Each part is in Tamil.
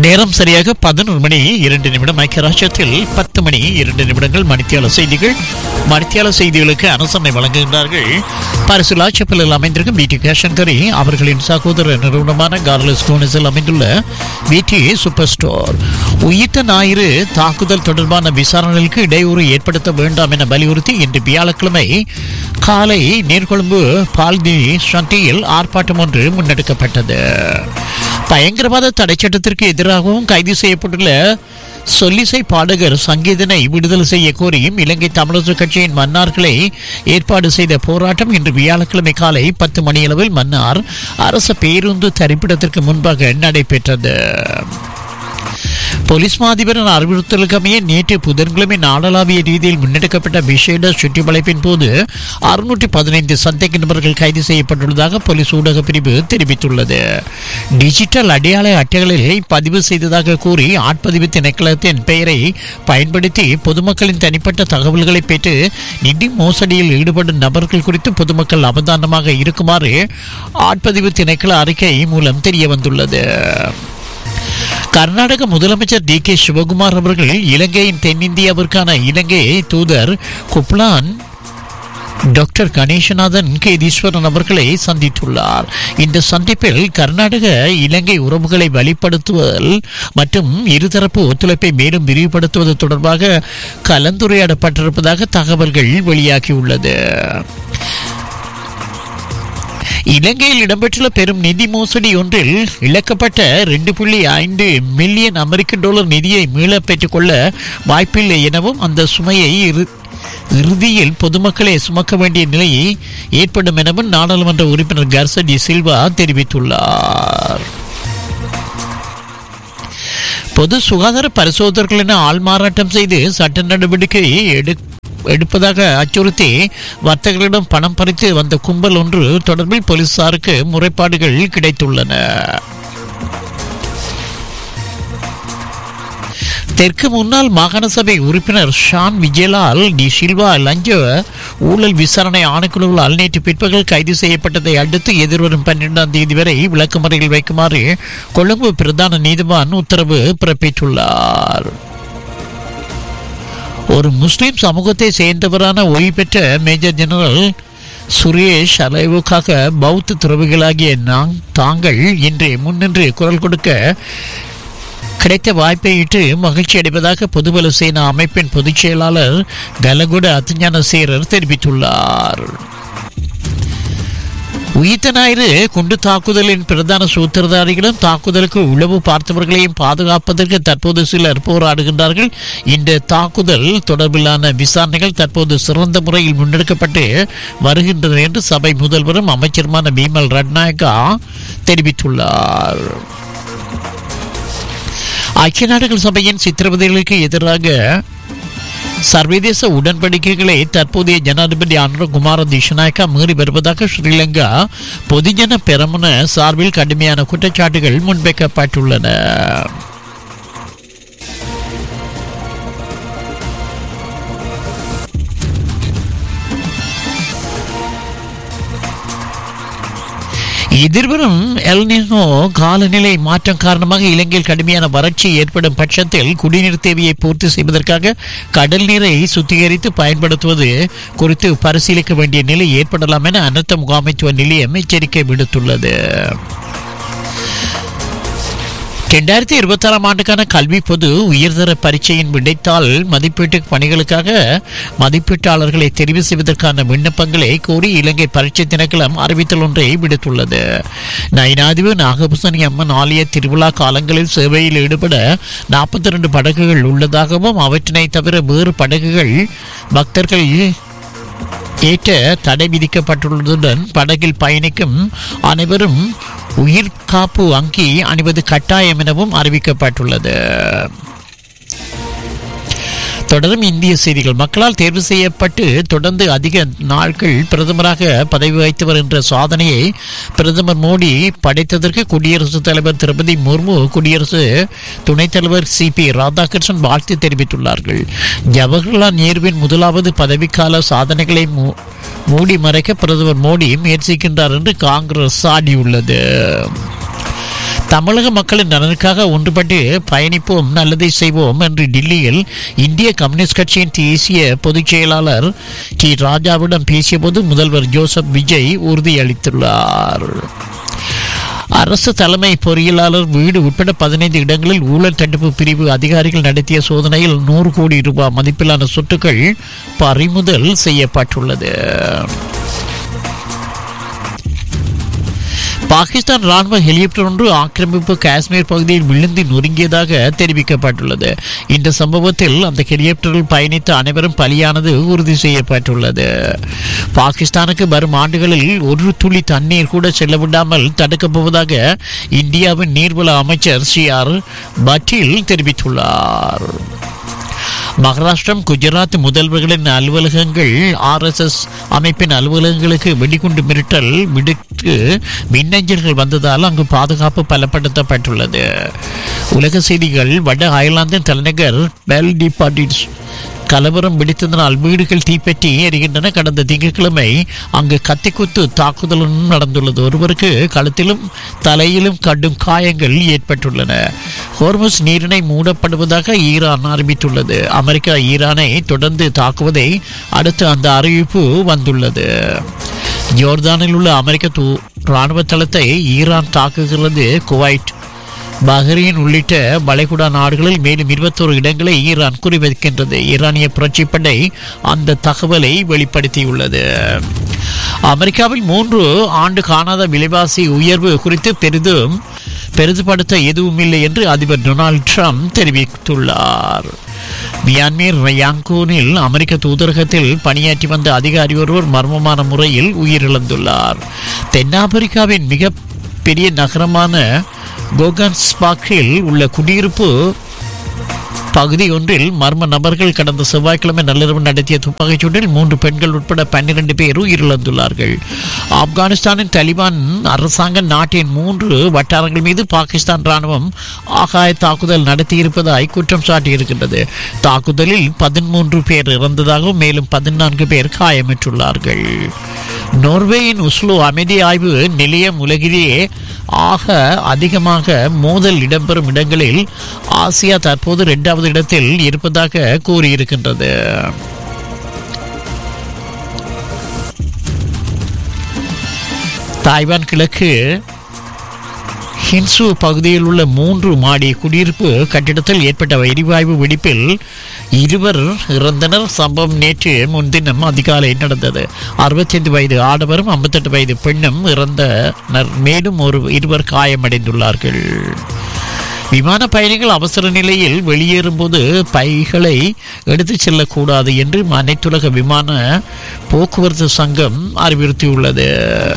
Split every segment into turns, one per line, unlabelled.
நேரம் சரியாக பதினொரு மணி இரண்டு நிமிடம் ஐக்கியராட்சியத்தில் பத்து மணி இரண்டு நிமிடங்கள் மணித்தியால செய்திகள் மணித்தியால செய்திகளுக்கு அனுசரணை வழங்குகின்றார்கள் பரிசுலா செப்பலில் அமைந்திருக்கும் பிடி கேஷன்கரி அவர்களின் சகோதர நிறுவனமான கார்லஸ் கோனிஸில் அமைந்துள்ள பிடி சூப்பர் ஸ்டோர் உயிர்த்த ஞாயிறு தாக்குதல் தொடர்பான விசாரணைகளுக்கு இடையூறு ஏற்படுத்த வேண்டாம் என வலியுறுத்தி இன்று வியாழக்கிழமை காலை நீர்கொழும்பு பால்தி சந்தியில் ஆர்ப்பாட்டம் ஒன்று முன்னெடுக்கப்பட்டது பயங்கரவாத தடை சட்டத்திற்கு எதிராகவும் கைது செய்யப்பட்டுள்ள சொல்லிசை பாடகர் சங்கீதனை விடுதலை செய்ய கோரியும் இலங்கை தமிழரசு கட்சியின் மன்னார்களை ஏற்பாடு செய்த போராட்டம் இன்று வியாழக்கிழமை காலை பத்து மணியளவில் மன்னார் அரசு பேருந்து தரிப்பிடத்திற்கு முன்பாக நடைபெற்றது போலீஸ் மாதிபரின் அறிவுறுத்தலுக்கு அமைய நேற்று புதன்கிழமை நாடளாவிய ரீதியில் முன்னெடுக்கப்பட்ட விசேட சுற்றிவளைப்பின் போது அறுநூற்றி பதினைந்து சந்தேக நபர்கள் கைது செய்யப்பட்டுள்ளதாக போலீஸ் ஊடக பிரிவு தெரிவித்துள்ளது டிஜிட்டல் அடையாள அட்டைகளில் பதிவு செய்ததாக கூறி ஆட்பதிவு திணைக்களத்தின் பெயரை பயன்படுத்தி பொதுமக்களின் தனிப்பட்ட தகவல்களை பெற்று நிதி மோசடியில் ஈடுபடும் நபர்கள் குறித்து பொதுமக்கள் அவதானமாக இருக்குமாறு ஆட்பதிவு திணைக்கள அறிக்கை மூலம் தெரிய வந்துள்ளது கர்நாடக முதலமைச்சர் டி கே சிவகுமார் அவர்கள் இலங்கையின் தென்னிந்தியாவிற்கான இலங்கை தூதர் குப்லான் டாக்டர் கணேசநாதன் கேதீஸ்வரன் அவர்களை சந்தித்துள்ளார் இந்த சந்திப்பில் கர்நாடக இலங்கை உறவுகளை வலுப்படுத்துதல் மற்றும் இருதரப்பு ஒத்துழைப்பை மேலும் விரிவுபடுத்துவது தொடர்பாக கலந்துரையாடப்பட்டிருப்பதாக தகவல்கள் வெளியாகியுள்ளது இலங்கையில் இடம்பெற்றுள்ள பெரும் நிதி மோசடி ஒன்றில் இழக்கப்பட்ட ரெண்டு புள்ளி ஐந்து மில்லியன் அமெரிக்க டாலர் நிதியை மீள பெற்றுக்கொள்ள வாய்ப்பில்லை எனவும் அந்த சுமையை இறு இறுதியில் பொதுமக்களே சுமக்க வேண்டிய நிலை ஏற்படும் எனவும் நாடாளுமன்ற உறுப்பினர் கர்சடி சில்வா தெரிவித்துள்ளார் பொது சுகாதார பரிசோதகர்கள் என ஆள்மாறாட்டம் செய்து சட்ட நடவடிக்கை எடு எடுப்பதாக அச்சுறுத்தி வர்த்தகர்களிடம் பணம் பறித்து வந்த கும்பல் ஒன்று தொடர்பில் போலீசாருக்கு முறைப்பாடுகள் கிடைத்துள்ளன தெற்கு முன்னாள் மாகாண சபை உறுப்பினர் ஷான் விஜயலால் டி சில்வா லஞ்ச ஊழல் விசாரணை ஆணைக்குழுவால் நேற்று பிற்பகல் கைது செய்யப்பட்டதை அடுத்து எதிர்வரும் பன்னிரெண்டாம் தேதி வரை விளக்குமறையில் வைக்குமாறு கொழும்பு பிரதான நீதிவான் உத்தரவு பிறப்பித்துள்ளார் ஒரு முஸ்லிம் சமூகத்தை சேர்ந்தவரான ஓய்வு பெற்ற மேஜர் ஜெனரல் சுரேஷ் அலைவுக்காக பௌத்த துறவிகளாகிய நாங் தாங்கள் இன்று முன்னின்று குரல் கொடுக்க கிடைத்த வாய்ப்பை இட்டு மகிழ்ச்சி அடைவதாக பொதுபல சேனா அமைப்பின் பொதுச் செயலாளர் கலகுட அத்ஞான சேரர் தெரிவித்துள்ளார் உயிர்த்த ஞாயிறு குண்டு தாக்குதலின் பிரதான சூத்திரதாரிகளும் தாக்குதலுக்கு உளவு பார்த்தவர்களையும் பாதுகாப்பதற்கு தற்போது சிலர் போராடுகின்றார்கள் இந்த தாக்குதல் தொடர்பிலான விசாரணைகள் தற்போது சிறந்த முறையில் முன்னெடுக்கப்பட்டு வருகின்றன என்று சபை முதல்வரும் அமைச்சருமான பீமல் ரட்நாயகா தெரிவித்துள்ளார் ஐக்கிய நாடுகள் சபையின் சித்திரவதைகளுக்கு எதிராக சர்வதேச உடன்படிக்கைகளை தற்போதைய ஜனாதிபதி அனுரகுமார திஷநாயக்கா மீறி வருவதாக ஸ்ரீலங்கா பொதுஜன பெரமுன சார்பில் கடுமையான குற்றச்சாட்டுகள் முன்வைக்கப்பட்டுள்ளன எதிர்வரும் எல்னினோ காலநிலை மாற்றம் காரணமாக இலங்கையில் கடுமையான வறட்சி ஏற்படும் பட்சத்தில் குடிநீர் தேவையை பூர்த்தி செய்வதற்காக கடல் நீரை சுத்திகரித்து பயன்படுத்துவது குறித்து பரிசீலிக்க வேண்டிய நிலை ஏற்படலாம் என அனர்த்த முகாமைத்துவ நிலையம் எச்சரிக்கை விடுத்துள்ளது இரண்டாயிரத்தி இருபத்தி ஆறாம் ஆண்டுக்கான கல்வி பொது உயர்தர பரீட்சையின் விடைத்தாள் மதிப்பீட்டு பணிகளுக்காக மதிப்பீட்டாளர்களை தெரிவு செய்வதற்கான விண்ணப்பங்களை கோரி இலங்கை பரீட்சை திணைக்களம் அறிவித்தல் ஒன்றை விடுத்துள்ளது நயினாதிவு நாகபூசணி அம்மன் ஆலய திருவிழா காலங்களில் சேவையில் ஈடுபட நாற்பத்தி ரெண்டு படகுகள் உள்ளதாகவும் அவற்றினை தவிர வேறு படகுகள் பக்தர்கள் ஏற்ற தடை விதிக்கப்பட்டுள்ளதுடன் படகில் பயணிக்கும் அனைவரும் உயிர் காப்பு அங்கி அணிவது கட்டாயம் எனவும் அறிவிக்கப்பட்டுள்ளது தொடரும் இந்திய செய்திகள் மக்களால் தேர்வு செய்யப்பட்டு தொடர்ந்து அதிக நாட்கள் பிரதமராக பதவி வகித்து வருகின்ற சாதனையை பிரதமர் மோடி படைத்ததற்கு குடியரசுத் தலைவர் திரௌபதி முர்மு குடியரசு துணைத் தலைவர் சி பி ராதாகிருஷ்ணன் வாழ்த்து தெரிவித்துள்ளார்கள் ஜவஹர்லால் நேருவின் முதலாவது பதவிக்கால சாதனைகளை மூ- மூடி மறைக்க பிரதமர் மோடி முயற்சிக்கின்றார் என்று காங்கிரஸ் சாடியுள்ளது தமிழக மக்களின் நலனுக்காக ஒன்றுபட்டு பயணிப்போம் நல்லதை செய்வோம் என்று டில்லியில் இந்திய கம்யூனிஸ்ட் கட்சியின் தேசிய பொதுச் செயலாளர் டி ராஜாவிடம் பேசியபோது முதல்வர் ஜோசப் விஜய் உறுதியளித்துள்ளார் அரசு தலைமை பொறியியலாளர் வீடு உட்பட பதினைந்து இடங்களில் ஊழல் தடுப்பு பிரிவு அதிகாரிகள் நடத்திய சோதனையில் நூறு கோடி ரூபாய் மதிப்பிலான சொத்துக்கள் பறிமுதல் செய்யப்பட்டுள்ளது பாகிஸ்தான் ராணுவ ஹெலிகாப்டர் ஒன்று ஆக்கிரமிப்பு காஷ்மீர் பகுதியில் விழுந்து நொறுங்கியதாக தெரிவிக்கப்பட்டுள்ளது இந்த சம்பவத்தில் அந்த ஹெலிகாப்டரில் பயணித்த அனைவரும் பலியானது உறுதி செய்யப்பட்டுள்ளது பாகிஸ்தானுக்கு வரும் ஆண்டுகளில் ஒரு துளி தண்ணீர் கூட செல்ல விடாமல் தடுக்கப் போவதாக இந்தியாவின் நீர்வள அமைச்சர் சி ஆர் பட்டீல் தெரிவித்துள்ளார் மகாராஷ்டிரம் குஜராத் முதல்வர்களின் அலுவலகங்கள் ஆர்எஸ்எஸ் அமைப்பின் அலுவலகங்களுக்கு வெடிகுண்டு மிரட்டல் விடுத்து மின்னஞ்சல்கள் வந்ததால் அங்கு பாதுகாப்பு பலப்படுத்தப்பட்டுள்ளது உலக செய்திகள் வட அயர்லாந்தின் தலைநகர் பெல்டிபாடிஸ் கலவரம் வெடித்ததனால் வீடுகள் தீப்பற்றி எரிகின்றன கடந்த திங்கட்கிழமை அங்கு கத்திக்குத்து தாக்குதலும் நடந்துள்ளது ஒருவருக்கு கழுத்திலும் தலையிலும் கடும் காயங்கள் ஏற்பட்டுள்ளன ஹோர்மஸ் நீரிணை மூடப்படுவதாக ஈரான் அறிவித்துள்ளது அமெரிக்கா ஈரானை தொடர்ந்து தாக்குவதை அடுத்து அந்த அறிவிப்பு வந்துள்ளது ஜோர்தானில் உள்ள அமெரிக்க தூ ராணுவ தளத்தை ஈரான் தாக்குகிறது குவைட் பஹ்ரைன் உள்ளிட்ட வளைகுடா நாடுகளில் மேலும் இருபத்தோரு இடங்களை ஈரான் குறிவைக்கின்றது ஈரானிய புரட்சிப்படை அந்த தகவலை வெளிப்படுத்தியுள்ளது அமெரிக்காவில் மூன்று ஆண்டு காணாத விலைவாசி உயர்வு குறித்து பெரிதும் பெரிதுபடுத்த எதுவும் இல்லை என்று அதிபர் டொனால்ட் ட்ரம்ப் தெரிவித்துள்ளார் மியான்மர் யாங்கூனில் அமெரிக்க தூதரகத்தில் பணியாற்றி வந்த அதிகாரி ஒருவர் மர்மமான முறையில் உயிரிழந்துள்ளார் தென்னாப்பிரிக்காவின் மிக பெரிய நகரமான கோகன்ஸ்பாக்கில் உள்ள குடியிருப்பு பகுதி ஒன்றில் மர்ம நபர்கள் கடந்த செவ்வாய்க்கிழமை நள்ளிரவு நடத்திய துப்பாக்கிச் சூட்டில் மூன்று பெண்கள் உட்பட பன்னிரண்டு பேர் உயிரிழந்துள்ளார்கள் ஆப்கானிஸ்தானின் தலிபான் அரசாங்கம் நாட்டின் மூன்று வட்டாரங்கள் மீது பாகிஸ்தான் ராணுவம் ஆகாய தாக்குதல் நடத்தியிருப்பதாய் குற்றம் சாட்டியிருக்கின்றது தாக்குதலில் பதிமூன்று பேர் இறந்ததாகவும் மேலும் பதினான்கு பேர் காயமுற்றுள்ளார்கள் நோர்வேயின் உஸ்லோ அமைதி ஆய்வு நிலையம் உலகிலேயே ஆக அதிகமாக மோதல் இடம்பெறும் இடங்களில் ஆசியா தற்போது இரண்டாவது இடத்தில் இருப்பதாக கூறியிருக்கின்றது தாய்வான் கிழக்கு ஹின்சு பகுதியில் உள்ள மூன்று மாடி குடியிருப்பு கட்டிடத்தில் ஏற்பட்ட எரிவாயு வெடிப்பில் இருவர் இறந்தனர் சம்பவம் நேற்று முன்தினம் அதிகாலை நடந்தது அறுபத்தைந்து வயது ஆடவரும் ஐம்பத்தெட்டு வயது பெண்ணும் இறந்தனர் மேலும் ஒரு இருவர் காயமடைந்துள்ளார்கள் விமான பயணிகள் அவசர நிலையில் வெளியேறும்போது பைகளை எடுத்துச் செல்லக்கூடாது என்று அனைத்துலக விமான போக்குவரத்து சங்கம் அறிவுறுத்தியுள்ளது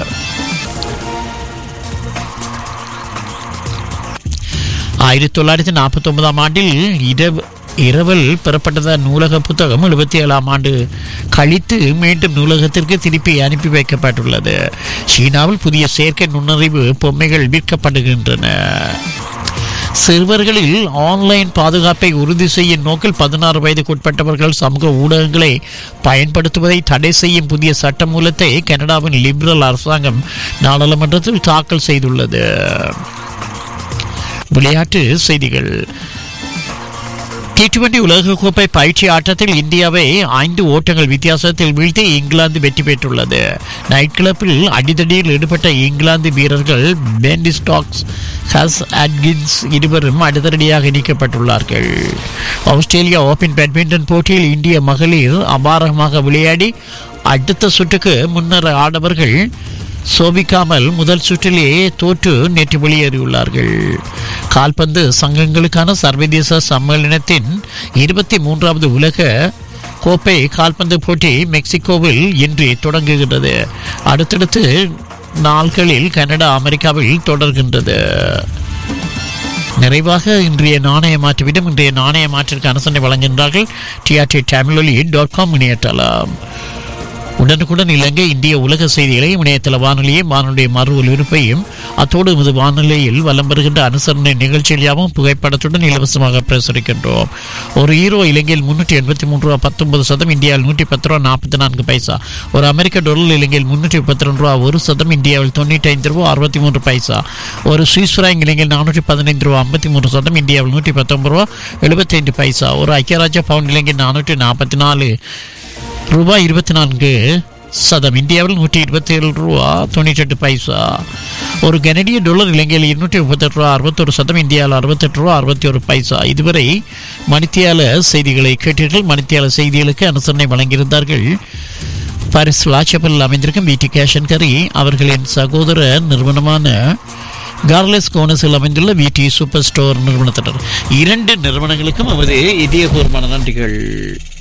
ஆயிரத்தி தொள்ளாயிரத்தி நாற்பத்தி ஒன்பதாம் ஆண்டில் இரவு இரவல் பெறப்பட்டத நூலக புத்தகம் எழுபத்தி ஏழாம் ஆண்டு கழித்து மீண்டும் நூலகத்திற்கு திருப்பி அனுப்பி வைக்கப்பட்டுள்ளது சீனாவில் புதிய செயற்கை நுண்ணறிவு பொம்மைகள் விற்கப்படுகின்றன சிறுவர்களில் ஆன்லைன் பாதுகாப்பை உறுதி செய்யும் நோக்கில் பதினாறு வயதுக்குட்பட்டவர்கள் சமூக ஊடகங்களை பயன்படுத்துவதை தடை செய்யும் புதிய சட்டமூலத்தை கனடாவின் லிபரல் அரசாங்கம் நாடாளுமன்றத்தில் தாக்கல் செய்துள்ளது விளையாட்டு செய்திகள் டி டுவெண்டி உலகக்கோப்பை பயிற்சி ஆட்டத்தில் இந்தியாவை ஐந்து ஓட்டங்கள் வித்தியாசத்தில் வீழ்த்தி இங்கிலாந்து வெற்றி பெற்றுள்ளது நைட் கிளப்பில் அடிதடியில் ஈடுபட்ட இங்கிலாந்து வீரர்கள் பென்டி ஸ்டாக்ஸ் ஹஸ் அட்கின்ஸ் இருவரும் அடுத்தடியாக நீக்கப்பட்டுள்ளார்கள் ஆஸ்திரேலியா ஓபன் பேட்மிண்டன் போட்டியில் இந்திய மகளிர் அபாரமாக விளையாடி அடுத்த சுற்றுக்கு முன்னர் ஆடவர்கள் சோபிக்காமல் முதல் சுற்றிலேயே தோற்று நேற்று வெளியேறியுள்ளார்கள் கால்பந்து சங்கங்களுக்கான சர்வதேச சம்மேளனத்தின் இருபத்தி மூன்றாவது உலக கோப்பை கால்பந்து போட்டி மெக்சிகோவில் இன்று தொடங்குகின்றது அடுத்தடுத்து நாள்களில் கனடா அமெரிக்காவில் தொடர்கின்றது நிறைவாக இன்றைய நாணய மாற்றுவிடம் இன்றைய நாணய மாற்றிற்கு அனுசரணை வழங்குகின்றார்கள் டிஆர்டி தமிழொலி டாட் காம் இணையதளம் உடனுக்குடன் இலங்கை இந்திய உலக செய்திகளை இணையதள வானொலியும் வானொலிய மறு ஒலிபரப்பையும் அத்தோடு இது வானொலியில் வலம் வருகின்ற அனுசரணை நிகழ்ச்சியில் யாவும் புகைப்படத்துடன் இலவசமாக பிரசுரிக்கின்றோம் ஒரு ஹீரோ இலங்கையில் முன்னூற்றி எண்பத்தி மூன்று ரூபா பத்தொன்பது சதம் இந்தியாவில் நூற்றி பத்து ரூபா நாற்பத்தி நான்கு பைசா ஒரு அமெரிக்க டாலர் இலங்கையில் முன்னூற்றி முப்பத்தி ரெண்டு ரூபா ஒரு சதம் இந்தியாவில் தொண்ணூற்றி ஐந்து ரூபா அறுபத்தி மூன்று பைசா ஒரு சுவிஸ் ஃப்ராங்க் இலங்கையில் நானூற்றி பதினைந்து ரூபா ஐம்பத்தி மூன்று சதம் இந்தியாவில் நூற்றி பத்தொன்பது ரூபா எழுபத்தைந்து பைசா ஒரு ஐக்கியராஜ்ய பவுண்ட் இலங்கையில் நானூற்றி நாற்பத்தி நாலு ரூபாய் இருபத்தி நான்கு சதம் இந்தியாவில் நூற்றி இருபத்தி ஏழு ரூபா தொண்ணூற்றி எட்டு பைசா ஒரு கனடிய டாலர் இலங்கையில் இருநூற்றி முப்பத்தெட்டு ரூபா அறுபத்தொரு சதம் இந்தியாவில் அறுபத்தெட்டு ரூபா அறுபத்தி ஒரு பைசா இதுவரை மணித்தியால செய்திகளை கேட்டீர்கள் மணித்தியால செய்திகளுக்கு அனுசரணை வழங்கியிருந்தார்கள் பாரிஸ் லாச்சப்பலில் அமைந்திருக்கும் பிடி கேஷன் கரி அவர்களின் சகோதர நிறுவனமான கார்லெஸ் கோனஸில் அமைந்துள்ள விடி சூப்பர் ஸ்டோர் நிறுவனத்தினர் இரண்டு நிறுவனங்களுக்கும் நமது இதயபூர்வமான நன்றிகள்